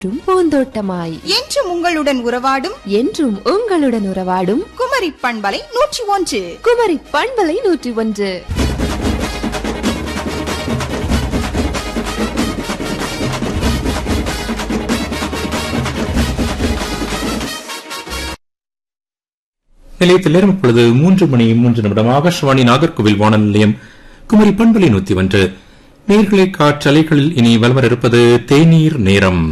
மற்றும் பூந்தோட்டமாய் என்றும் உங்களுடன் உறவாடும் என்றும் உங்களுடன் உறவாடும் குமரி பண்பலை நூற்றி ஒன்று குமரி பண்பலை நூற்றி ஒன்று நிலையத்தில் நேரம் இப்பொழுது மூன்று மணி மூன்று நிமிடம் ஆகாஷவாணி நாகர்கோவில் வானொலி நிலையம் குமரி பண்பலை நூத்தி ஒன்று நேர்களை காற்றலைகளில் இனி வலவர இருப்பது தேநீர் நேரம்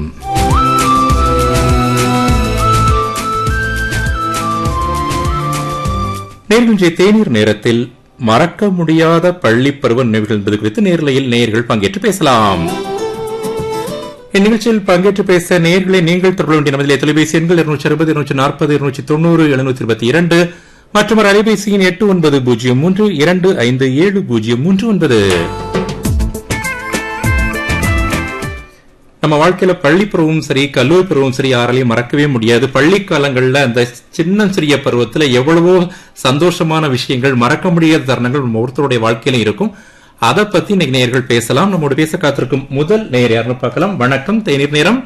நேர்கின்ற தேநீர் நேரத்தில் மறக்க முடியாத பள்ளி பருவ நினைவுகள் என்பது குறித்து நேர்லையில் நேயர்கள் பங்கேற்று பேசலாம் இந்நிகழ்ச்சியில் பங்கேற்று பேச நேர்களை நீங்கள் தொடர்பு வேண்டிய நமதிலே தொலைபேசி எண்கள் இருநூற்றி அறுபது இருநூற்றி நாற்பது இருநூற்றி தொண்ணூறு எழுநூற்றி இருபத்தி இரண்டு மற்றும் ஒரு அலைபேசியின் எட்டு ஒன்பது பூஜ்ஜியம் மூன்று இரண்டு ஐந்து ஏழு பூஜ்ஜியம் மூன்று ஒன்பது நம்ம வாழ்க்கையில பள்ளி பருவமும் சரி கல்லூரி பருவமும் சரி யாராலையும் மறக்கவே முடியாது பள்ளி காலங்கள்ல அந்த சின்ன சிறிய பருவத்துல எவ்வளவோ சந்தோஷமான விஷயங்கள் மறக்க முடியாத தருணங்கள் நம்ம ஒருத்தருடைய வாழ்க்கையில இருக்கும் அதை பத்தி இன்னைக்கு நேயர்கள் பேசலாம் நம்மோட பேச காத்திருக்கும் முதல் நேயர் யாருன்னு பார்க்கலாம் வணக்கம் தேநீர் நேரம்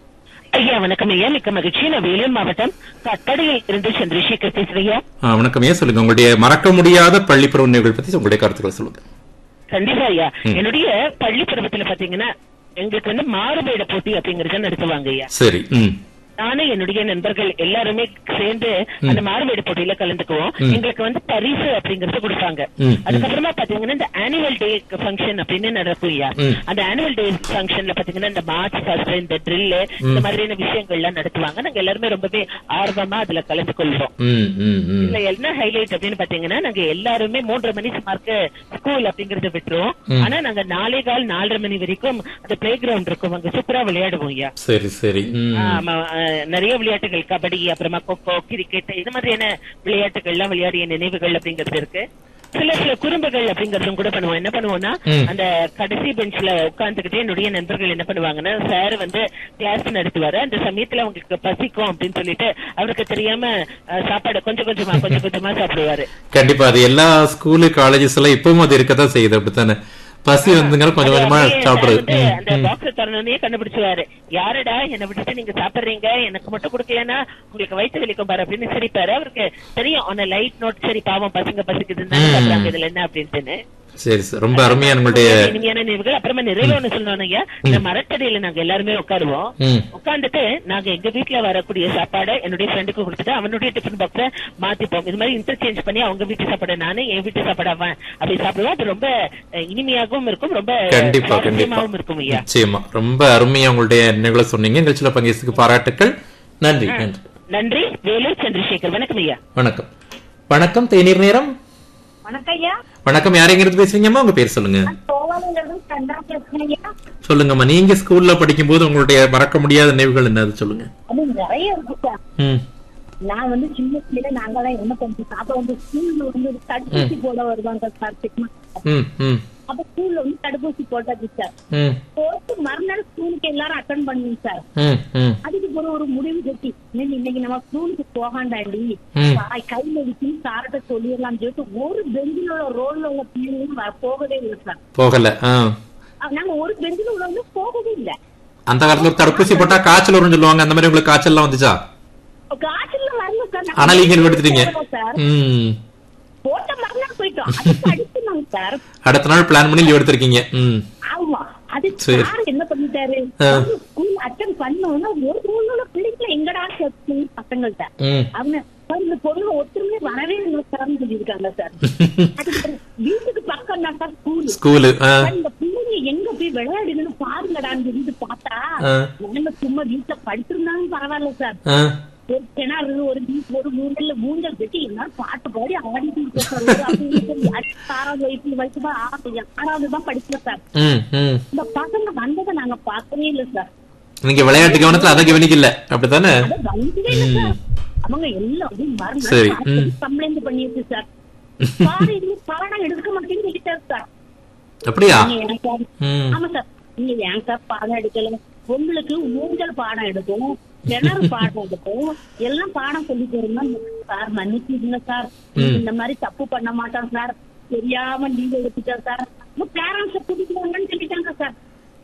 ஐயா வணக்கம் ஐயா மிக்க மகிழ்ச்சி நான் வேலூர் மாவட்டம் கட்டடையில் இருந்து சந்திரசேகர் பேசுறேன் ஆ, வணக்கம் ஏன் சொல்லுங்க உங்களுடைய மறக்க முடியாத பள்ளி பருவ நினைவுகள் பத்தி உங்களுடைய கருத்துக்களை சொல்லுங்க கண்டிப்பா ஐயா ம். என்னுடைய பள்ளி பருவத்துல பாத்தீங்கன்னா எங்களுக்கு வந்து மாறுவேட போட்டி அப்படிங்கறத நடத்துவாங்க ஐயா சரி ம் நானும் என்னுடைய நண்பர்கள் எல்லாருமே சேர்ந்து அந்த மாறுவேட போட்டியில கலந்துக்குவோம் ம். எங்களுக்கு வந்து பரிசு அப்படிங்கறது கொடுப்பாங்க ம், ம். அதுக்கப்புறமா பாத்தீங்கன்னா இந்த ஆனுவல் டே ஃபங்க்ஷன் அப்படின்னு நடக்கும் ஐயா ம். அந்த ஆனுவல் டே ஃபங்க்ஷன்ல பாத்தீங்கன்னா இந்த மார்ச் ஃபர்ஸ்ட் இந்த ட்ரில் இந்த மாதிரியான விஷயங்கள் எல்லாம் நடத்துவாங்க நாங்க எல்லாருமே ரொம்பவே ஆர்வமா அதுல கலந்து கொள்வோம் ம் ம் ம் இதுல என்ன ஹைலைட் அப்படின்னு பாத்தீங்கன்னா நாங்க எல்லாருமே மூன்றரை மணி சுமாருக்கு ஸ்கூல் அப்படிங்கறத விட்டுருவோம் ம். ஆனா நாங்க நாலே கால் நாலரை மணி வரைக்கும் அந்த பிளே கிரவுண்ட் இருக்கும் அங்க சூப்பரா விளையாடுவோம் ஐயா சரி சரி ம் ஆமா அஹ், நிறைய விளையாட்டுகள் கபடி அப்புறமா கொக்கோ கிரிக்கெட் இது மாதிரியான விளையாட்டுகள் எல்லாம் விளையாடிய நினைவுகள் அப்படிங்கிறது இருக்கு சில சில குறும்புகள் அப்படிங்கறதும் கூட பண்ணுவோம் என்ன பண்ணுவோம்னா ம். அந்த கடைசி பெஞ்ச்ல உட்கார்ந்துகிட்டே என்னுடைய நண்பர்கள் என்ன பண்ணுவாங்கன்னா சார் வந்து கிளாஸ் நடத்துவாரு அந்த சமயத்துல அவங்களுக்கு பசிக்கும் அப்படின்னு சொல்லிட்டு அவருக்கு தெரியாம அஹ், சாப்பாடு கொஞ்சம் கொஞ்சமா கொஞ்சம் கொஞ்சமா சாப்பிடுவாரு கண்டிப்பா அது எல்லா ஸ்கூலு காலேஜஸ் எல்லாம் இப்பவும் அது இருக்கத்தான் செய்யுது அப்படித்தானே பசி வந்துங்க கொஞ்சம் கொஞ்சமா அது அப்படியே சாப்பிடுறது வந்து ம், அந்த ம். பாக்ஸ் திறந்தோடனே கண்டுபிடிச்சுவாரு யாருடா என்ன விட்டுட்டு நீங்க சாப்பிடுறீங்க எனக்கு மட்டும் கொடுக்கலன்னா உங்களுக்கு வயிற்று வலிக்கும் பாரு அப்படின்னு சிரிப்பாரு அவருக்கு தெரியும் ஆன லைட் நோட் சரி பாவம் பசங்க பசிக்குதுன்னு ம். சாப்பிடுறாங்க இதுல என்ன அப்படின்ட்டுன்னு சரி சார் ரொம்ப அருமையா உங்களுடைய இனிமையான நினைவுகள் அப்புறமா நிறைய ஒண்ணு சொல்லணும் ஐயா இந்த மரத்தடியில நாங்க எல்லாருமே உட்காருவோம் ம் உட்கார்ந்துட்டு நாங்க எங்க வீட்ல வரக்கூடிய சாப்பாடை என்னுடைய ஃப்ரெண்டுக்கு கொடுத்துட்டு அவனுடைய டிஃபன் பாக்ஸ மாத்திப்போம் இது மாதிரி இன்டர்சேஞ்ச் பண்ணி அவங்க வீட்டு சாப்பாடு நானு என் வீட்டு சாப்பாடு அவன் அப்படி சாப்பிடுவோம் அது ரொம்ப அஹ், இனிமையாகவும் இருக்கும் ரொம்ப கண்டிப்பா கண்டிப்பா சுவாரஸ்யமாவும் இருக்கும் ஐயா நிச்சயமா ரொம்ப அருமையா உங்களுடைய நினைவுகளை சொன்னீங்க நிகழ்ச்சியில பங்கேற்றதுக்கு பாராட்டுக்கள் நன்றி நன்றி நன்றி வேலூர் சந்திரசேகர் வணக்கம் ஐயா வணக்கம் வணக்கம் தேநீர் நேரம் வணக்கம் ஐயா வணக்கம் யாரைங்கிறது பேசுறீங்கம்மா உங்க பேர் சொல்லுங்க கோவாலிலிருந்து சந்தா பேசுறேன் ஐயா சொல்லுங்கம்மா நீங்க ஸ்கூல்ல படிக்கும்போது உங்களுடைய மறக்க முடியாத நினைவுகள் என்னது சொல்லுங்க அது நிறைய இருக்கு சார் ம் நான் வந்து சின்ன பிள்ளைல நாங்கெல்லாம் என்ன பண்ணுவோம் அப்ப வந்து ஸ்கூல்ல வந்து ஒரு தடுப்பூசி போட வருவாங்க சார் சிக்மா ம் ம் அப்ப ஸ்கூல்ல வந்து தடுப்பூசி போட்டாச்சு சார் ம் போட்டு மறுநாள் ஸ்கூலுக்கு எல்லாரும் அட்டன் பண்ணுங்க சார் ம் ம் அதுக்கு ஒரு ஒரு முடிவு கட்டி இன்னைக்கு இன்னைக்கு நம்ம ஸ்கூலுக்கு போகாண்டாண்டி ம். சாய் கையில வச்சு சார்ட்ட சொல்லிடலாம் சொல்லிட்டு ஒரு பெஞ்சில் உள்ள ரோல்ல உள்ள பிள்ளைங்களும் வ- போகவே இல்லை சார் போகல ஆ அஹ் நாங்க ஒரு பெஞ்சில் உள்ளவங்க போகவே இல்லை அந்த காலத்துல ஒரு தடுப்பூசி போட்டா காய்ச்சல் வரும்னு சொல்லுவாங்க அந்த மாதிரி உங்களுக்கு காய்ச்சல் எல்லாம் வந்துச்சா காய்ச்சல்ல வரல சார் ஆனா நீங்க எடுத்துட்டீங்க சார் ம் போட்ட மறுநாள் போயிட்டோம் அதுக்கு அடிச்சுனாங்க சார் அடுத்த நாள் பிளான் பண்ணி லீவ் எடுத்திருக்கீங்க ம் ஆமா அது சரி. சார் என்ன பண்ணிட்டாரு ஆ. ஸ்கூல் அட்டன் பண்ணோம்னா ஒரு மூணு பிள்ளைங்களை எங்கடா சேர்த்து பசங்கள்ட்ட ம் அவங்க சார், இந்த பொண்ணு ஒருத்தருமே வரவே இல்லை சார்னு சொல்லியிருக்காங்க சார் அதுக்கப்புறம் வீட்டுக்கு பக்கம் தான் சார் ஸ்கூல் ஸ்கூலு ஆ இந்த பிள்ளைங்க எங்க போய் விளையாடுதுன்னு பாருங்கடான்னு சொல்லிட்டு பார்த்தா ஆ. நாங்க சும்மா வீட்டுல படுத்திருந்தாலும் பரவாயில்ல சார் ஆ ஒரு கிணறு ஒரு வீ- ஒரு மூங்கல்ல மூங்கல் கட்டி எல்லாரும் பாட்டு பாடி ஆடிட்டு இருக்கோம் சார். ஒரு அப்படி சொல்லி அடுத்த ஆறாவது வயசு வயசு தான் ஆறாவது ஆறாவது தான் படிக்கிறேன் சார் ம் ம் இந்த பசங்க வந்ததை நாங்க பார்க்கவே இல்லை சார் நீங்க விளையாட்டு கவனத்துல அதை கவனிக்கல அப்படித்தானே அதை வந்ததே இல்லை சார் அவங்க எல்லாம் அப்படியே சரி, மறுநாள் ம். கம்ப்ளைண்ட் பண்ணிருக்கு சார் சார் இது பாடம் எடுக்க மாட்டேன்னு சொல்லிட்டாரு சார் அப்படியா நீங்க ஏன் சார் ம் ஆமா சார் நீங்க ஏன் சார் பாடம் எடுக்கல உங்களுக்கு ஊஞ்சல் பாடம் எடுக்கும் கிணறு பாடம் எடுக்கும் எல்லாம் பாடம் சொல்லி தருமா சார் மன்னிச்சுங்க சார் நீங்க இந்த மாதிரி தப்பு பண்ண மாட்டோம் சார் தெரியாம லீவ் எடுத்துட்டோம் சார் பேரண்ட்ஸ் கூட்டிட்டு வாங்கன்னு சொல்லிட்டாங்க சார்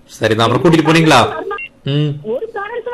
சரிதான் அப்புறம் கூட்டிட்டு போனீங்களா ம் ஒரு பேரண்ட்ஸ்